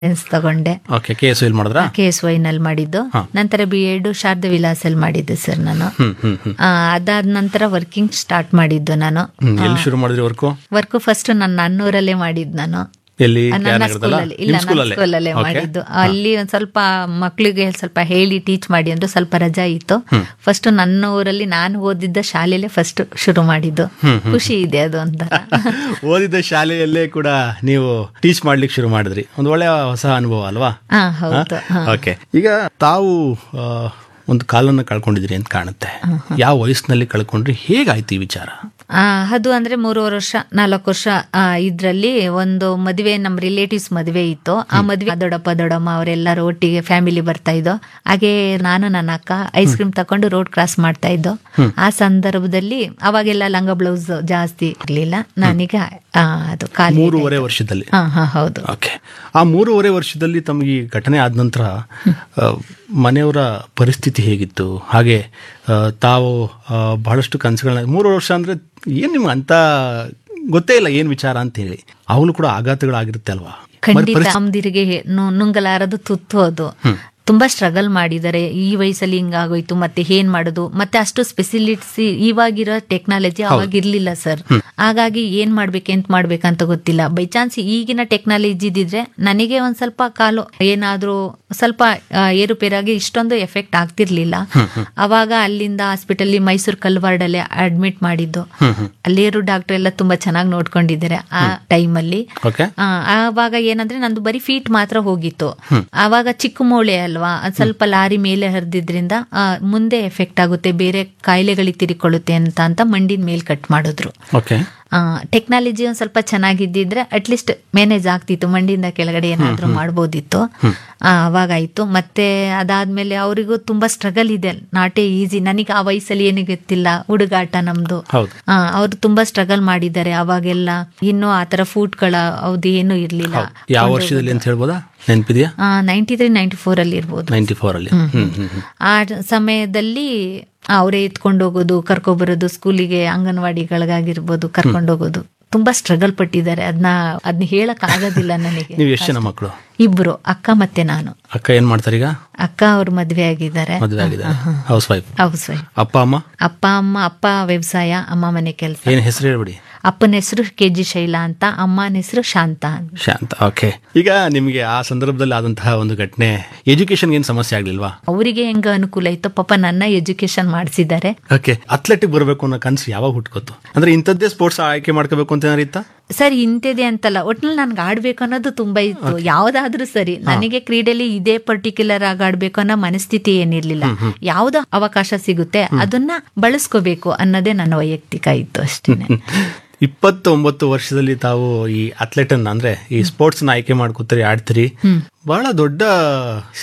Science ತಗೊಂಡೆ okay K S L ಮಾಡಿದ್ರಾ K S Y ನಲ್ಲಿ ಮಾಡಿದ್ದು ನಂತರ ಬಿ ಎಡ್ ಶಾರದಾ ವಿಲಾಸಲ್ಲಿ ಮಾಡಿದ್ದೆ ಸರ್ ನಾನು ಹ್ಮ್ ಹ್ಮ್ ಹ್ಮ್ ಆ, ಅದಾದ ನಂತರ ವರ್ಕಿಂಗ್ ಸ್ಟಾರ್ಟ್ ಮಾಡಿದ್ದು ನಾನು ಹ್ಮ್ ಎಲ್ಲಿ ಶುರು ಮಾಡಿದ್ರಿ ವರ್ಕು ವರ್ಕ್ ಫಸ್ಟ್ ನನ್ನ ನನ್ನೂರಲ್ಲೇ ಮಾಡಿದ್ದು ನಾನು ಎಲ್ಲಿ ನನ್ನ ನಗರದಲ್ಲ ಸ್ಕೂಲಲ್ಲಿ ಇಲ್ಲ ನಿಮ್ ನನ್ನ ಸ್ಕೂಲಲ್ಲೇ ಸ್ಕೂಲಲ್ಲೇ Okay. ಮಾಡಿದ್ದು ಅಲ್ಲಿ ಒಂದ್ ಸ್ವಲ್ಪ ಮಕ್ಳಿಗೆ ಸ್ವಲ್ಪ ಹೇಳಿ ಟೀಚ್ ಮಾಡಿ ಅಂದ್ರೆ ಸ್ವಲ್ಪ ರಜಾ ಇತ್ತು ಫಸ್ಟ್ ನನ್ನ ಊರಲ್ಲಿ ನಾನು ಓದಿದ್ದ ಶಾಲೆಯಲ್ಲೇ ಫಸ್ಟ್ ಶುರು ಮಾಡಿದ್ದು ಖುಷಿ ಇದೆ ಅದು ಒಂಥರ ಓದಿದ ಶಾಲೆಯಲ್ಲೇ ಕೂಡ ನೀವು ಟೀಚ್ ಮಾಡ್ಲಿಕ್ಕೆ ಶುರು ಮಾಡಿದ್ರಿ ಒಂದು ಒಳ್ಳೆಯ ಹೊಸ ಅನುಭವ ಅಲ್ವಾ ಹಾ ಹೌದು ಹಾ. ಓಕೆ ಈಗ ತಾವು ಆ, ಒಂದು ಕಾಲನ್ನ ಕಳ್ಕೊಂಡಿದ್ರಿ ಅಂತ ಕಾಣುತ್ತೆ ಯಾವ ವಯಸ್ಸಿನಲ್ಲಿ ಕಳ್ಕೊಂಡ್ರಿ ಹೇಗಾಯ್ತು ಈ ವಿಚಾರ ಆ, ಅದು ಅಂದ್ರೆ ಮೂರುವರೆ ವರ್ಷ ನಾಲ್ಕು ವರ್ಷ ಆ, ಇದ್ರಲ್ಲಿ ಒಂದು ಮದುವೆ ನಮ್ಮ ರಿಲೇಟಿವ್ಸ್ ಮದುವೆ ಇತ್ತು ಆ ಮದುವೆ ದೊಡ್ಡಪ್ಪ ದೊಡ್ಡಮ್ಮ ಅವರೆಲ್ಲರೂ ಒಟ್ಟಿಗೆ ಫ್ಯಾಮಿಲಿ ಬರ್ತಾ ಇದ್ದೋ ಹಾಗೆ ನಾನು ನನ್ನ ಅಕ್ಕ ಐಸ್ ಕ್ರೀಮ್ ತಕೊಂಡು ರೋಡ್ ಕ್ರಾಸ್ ಮಾಡ್ತಾ ಇದ್ದೋ ಆ ಸಂದರ್ಭದಲ್ಲಿ ಅವಾಗೆಲ್ಲ ಲಂಗ ಬ್ಲೌಸ್ ಜಾಸ್ತಿ ಇರ್ಲಿಲ್ಲ ನನಗೆ ಆ, ಅದು ಖಾಲಿ ಮೂರುವರೆ ವರ್ಷದಲ್ಲಿ ಹಾ ಹಾ ಹೌದು ಓಕೆ ಆ ಮೂರುವರೆ ವರ್ಷದಲ್ಲಿ ತಮಗೆ ಈ ಘಟನೆ ಆದ ನಂತರ ಆ, ಮನೆಯವರ ಪರಿಸ್ಥಿತಿ ಹೇಗಿತ್ತು ಹಾಗೆ ಆ, ತಾವು ಆ, ಬಹಳಷ್ಟು ಕನಸುಗಳನ್ನ ಮೂರು ವರ್ಷ ಅಂದ್ರೆ ಏನ್ ನಿಮ್ಗೆ ಅಂತ ಗೊತ್ತೇ ಇಲ್ಲ ಏನ್ ವಿಚಾರ ಅಂತ ಹೇಳಿ ಅವಳು ಕೂಡ ಆಘಾತಗಳಾಗಿರುತ್ತೆ ಅಲ್ವಾ ಖಂಡಿತ ಅಮ್ದಿರಿಗೆ ನು- ನುಂಗಲಾರದು ತುತ್ತು ಅದು ತುಂಬಾ ಸ್ಟ್ರಗಲ್ ಮಾಡಿದ್ದಾರೆ ಈ ವಯಸ್ಸಲ್ಲಿ ಹಿಂಗಾಗೋಯ್ತು ಮತ್ತೆ ಏನ್ ಮಾಡೋದು ಮತ್ತೆ ಅಷ್ಟು ಸ್ಪೆಸಿಲಿಟಿ ಇವಾಗಿರೋ ಟೆಕ್ನಾಲಜಿ ಅವಾಗ ಇರ್ಲಿಲ್ಲ ಸರ್ ಹಾಗಾಗಿ ಏನ್ ಮಾಡ್ಬೇಕು ಎಂತ ಮಾಡ್ಬೇಕಂತ ಗೊತ್ತಿಲ್ಲ ಬೈ ಚಾನ್ಸ್ ಈಗಿನ ಟೆಕ್ನಾಲಜಿ ಇದ್ದಿದ್ರೆ ನನಗೆ ಒಂದ್ ಸ್ವಲ್ಪ ಕಾಲು ಏನಾದ್ರೂ ಸ್ವಲ್ಪ ಆ, ಏರುಪೇರಾಗಿ ಇಷ್ಟೊಂದು ಎಫೆಕ್ಟ್ ಆಗ್ತಿರ್ಲಿಲ್ಲ ಅವಾಗ ಅಲ್ಲಿಂದ ಹಾಸ್ಪಿಟಲ್ ಮೈಸೂರು ಕಲ್ವಾರ್ಡಲ್ಲೇ ಅಡ್ಮಿಟ್ ಮಾಡಿದ್ದು ಅಲ್ಲಿರೋ ಡಾಕ್ಟರ್ ಎಲ್ಲ ತುಂಬಾ ಚೆನ್ನಾಗಿ ನೋಡ್ಕೊಂಡಿದ್ದಾರೆ ಆ ಟೈಮಲ್ಲಿ ಓಕೆ ಆ, ಆವಾಗ ಏನಂದ್ರೆ ನಂದು ಬರೀ ಫೀಟ್ ಮಾತ್ರ ಹೋಗಿತ್ತು ಆವಾಗ ಚಿಕ್ಕ ಮೂಳೆ ಅಲ್ವಾ ಅದ್ ಸ್ವಲ್ಪ ಲಾರಿ ಮೇಲೆ ಹರಿದಿದ್ರಿಂದ ಮುಂದೆ ಎಫೆಕ್ಟ್ ಆಗುತ್ತೆ ಬೇರೆ ಕಾಯಿಲೆಗಳಿಗೆ ತಿರುಕೊಳ್ಳುತ್ತೆ ಅಂತ ಅಂತ ಮಂಡಿನ ಮೇಲ್ ಕಟ್ ಮಾಡಿದ್ರು ಓಕೆ ಟೆಕ್ನಾಲಜಿ ಒಂದ್ ಸ್ವಲ್ಪ ಚೆನ್ನಾಗಿದ್ದಿದ್ರೆ ಅಟ್ಲೀಸ್ಟ್ ಮ್ಯಾನೇಜ್ ಆಗ್ತಿತ್ತು ಮಂಡಿಯಿಂದ ಕೆಳಗಡೆ ಏನಾದ್ರೂ ಮಾಡ್ಬೋದಿತ್ತು ಆ, ಅವಾಗಾಯ್ತು ಮತ್ತೆ ಅದಾದ್ಮೇಲೆ ಅವರಿಗೂ ತುಂಬಾ ಸ್ಟ್ರಗಲ್ ಇದೆ ನಾಟೇ ಈಸಿ ನನಗೆ ಆ ವಯಸ್ಸಲ್ಲಿ ಏನು ಗೊತ್ತಿಲ್ಲ ಹುಡುಗಾಟ ನಮ್ದು ಹೌದು ಆ, ಅವ್ರು ತುಂಬಾ ಸ್ಟ್ರಗಲ್ ಮಾಡಿದ್ದಾರೆ ಅವಾಗೆಲ್ಲ ಇನ್ನು ಆತರ ಫುಡ್ಗಳ ಅವ್ದು ಏನು ಇರ್ಲಿಲ್ಲ ಯಾವ ವರ್ಷದಲ್ಲಿ ಅಂತ ಹೇಳ್ಬೋದಾ ನೆನಪಿದೆಯಾ ನೈಂಟಿ ತ್ರೀ ನೈಂಟಿ ಫೋರ್ ಅಲ್ಲಿ ಇರ್ಬೋದು ನೈಂಟಿ ಫೋರ್ ಅಲ್ಲಿ ಹ್ಮ್ ಹ್ಮ್ ಹ್ಮ್ ಆ ಸಮಯದಲ್ಲಿ ಅವರೇ ಎತ್ಕೊಂಡು ಹೋಗೋದು ಕರ್ಕೊಬರೋದು ಸ್ಕೂಲಿಗೆ ಅಂಗನವಾಡಿಗಳಿಗಾಗಿರ್ಬೋದು ಕರ್ಕೊಂಡು ಹೋಗೋದು ತುಂಬಾ ಸ್ಟ್ರಗಲ್ ಪಟ್ಟಿದ್ದಾರೆ ಅದನ್ನ ಅದನ್ನ ಹೇಳಕ್ ಆಗೋದಿಲ್ಲ ನನಗೆ ನೀವು ಎಷ್ಟು ಜನ ಮಕ್ಕಳು ಇಬ್ರು ಅಕ್ಕ ಮತ್ತೆ ನಾನು ಅಕ್ಕ ಏನ್ ಮಾಡ್ತಾರೆ ಈಗ ಅಕ್ಕ ಅವ್ರು ಮದ್ವೆ ಆಗಿದ್ದಾರೆ ಮದುವೆ ಆಗಿದ್ದಾರೆ ಹೌಸ್ ವೈಫ್ ಹೌಸ್ ವೈಫ್ ಅಪ್ಪ ಅಮ್ಮ ಅಪ್ಪ ಅಮ್ಮ ಅಪ್ಪ ವ್ಯವಸಾಯ ಅಮ್ಮ ಮನೆ ಕೆಲಸ ಏನ್ ಹೆಸರು ಹೇಳ್ಬಿಡಿ ಅಪ್ಪನ ಹೆಸರು ಕೆ ಜಿ ಶೈಲಾ ಅಂತ ಅಮ್ಮನ ಹೆಸರು ಶಾಂತ ಅಂತ ಶಾಂತ ಓಕೆ ಈಗ ನಿಮಗೆ ಆ ಸಂದರ್ಭದಲ್ಲಿ ಆದಂತಹ ಒಂದು ಘಟನೆ ಎಜುಕೇಶನ್ ಏನ್ ಸಮಸ್ಯೆ ಆಗ್ಲಿಲ್ವಾ ಅವರಿಗೆ ಹೆಂಗ ಅನುಕೂಲ ಇತ್ತು ಪಾಪ ನನ್ನ ಎಜುಕೇಶನ್ ಮಾಡಿಸಿದ್ದಾರೆ ಓಕೆ ಅಥ್ಲೆಟಿಕ್ ಬರಬೇಕು ಅನ್ನೋ ಕನಸು ಯಾವಾಗ ಹುಟ್ಕೋತು ಅಂದ್ರೆ ಇಂಥದ್ದೇ ಸ್ಪೋರ್ಟ್ಸ್ ಆಯ್ಕೆ ಮಾಡ್ಕೋಬೇಕು ಅಂತ ಏನಾರು ಇತ್ತಾ ಸರ್ ಇಂತಿದೆ ಅಂತಲ್ಲ ಒಟ್ನಲ್ಲಿ ನನ್ಗೆ ಆಡ್ಬೇಕು ಅನ್ನೋದು ತುಂಬಾ ಇತ್ತು ಯಾವ್ದಾದ್ರೂ ಸರಿ ನನಗೆ ಕ್ರೀಡೆಯಲ್ಲಿ ಇದೇ ಪರ್ಟಿಕ್ಯುಲರ್ ಆಗಿ ಆಡ್ಬೇಕು ಅನ್ನೋ ಮನಸ್ಥಿತಿ ಏನಿರ್ಲಿಲ್ಲ ಯಾವ್ದು ಅವಕಾಶ ಸಿಗುತ್ತೆ ಅದನ್ನ ಬಳಸ್ಕೋಬೇಕು ಅನ್ನೋದೇ ನನ್ನ ವೈಯಕ್ತಿಕ ಇತ್ತು ಅಷ್ಟೇನೆ ಇಪ್ಪತ್ತೊಂಬತ್ತು ವರ್ಷದಲ್ಲಿ ತಾವು ಈ ಅಥ್ಲೆಟ್ ಅನ್ನ ಅಂದ್ರೆ ಈ ಸ್ಪೋರ್ಟ್ಸ್ ನ ಆಯ್ಕೆ ಮಾಡ್ಕೋತೀರಿ ಆಡ್ತೀರಿ ಬಹಳ ದೊಡ್ಡ